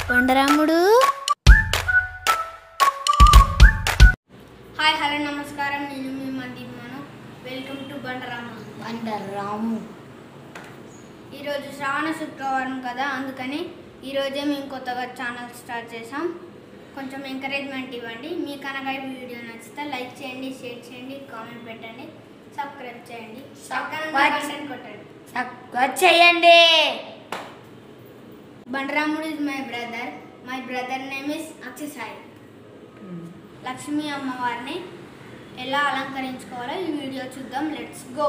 కొండరాముడు hi hello నమస్కారం నేను మీ మందిమాను welcome to బండరామ కొండరాము ఈరోజు శ్రావణ శుక్రవారం కదా అందుకని ఈరోజే మేము కొత్తగా ఛానల్ స్టార్ట్ చేసాం కొంచెం ఎంకరేజ్మెంట్ ఇవ్వండి మీ కనుక ఈ వీడియో నచ్చితే లైక్ చేయండి షేర్ చేయండి కామెంట్ పెట్టండి సబ్స్క్రైబ్ చేయండి పక్కన ఉన్న Subscribe. బటన్ కొట్టండి సబ్స్క్రైబ్ చేయండి Bandaramudu is my brother my brother name is Akshasai Lakshmi అమ్మవారిని ఎలా అలంకరించుకోవాలో ఈ వీడియో చూద్దాం let's go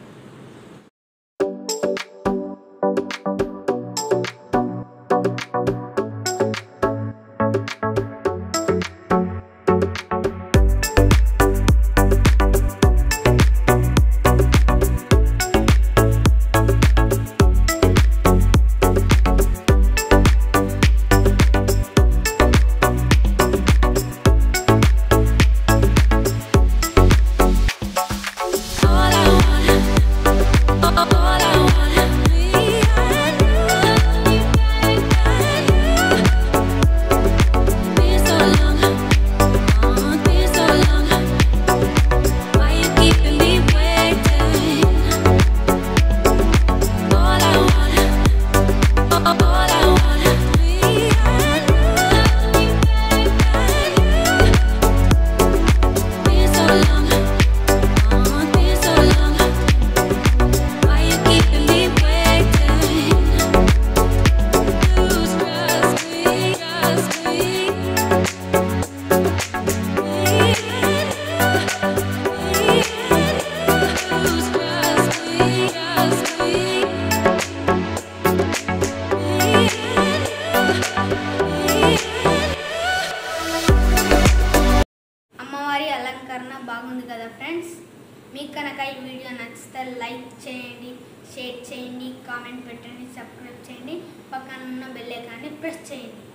All I want, all I want, me and you, and you. Been so long, oh, been so long. Why you keeping me waiting? All I want, all I want, me and you, and you. Been so long. Oh, been so long. Why you keeping me waiting? Lose trust me, trust me. Lose trust me, trust me. అమ్మవారి అలంకరణ బాగుంది కదా friends మీకు కనుక ఈ video నచ్చితే like చేయండి share చేయండి కామెంట్ పెట్టండి సబ్స్క్రైబ్ చేయండి పక్కన ఉన్న బెల్ ఐకాన్ని ప్రెస్ చేయండి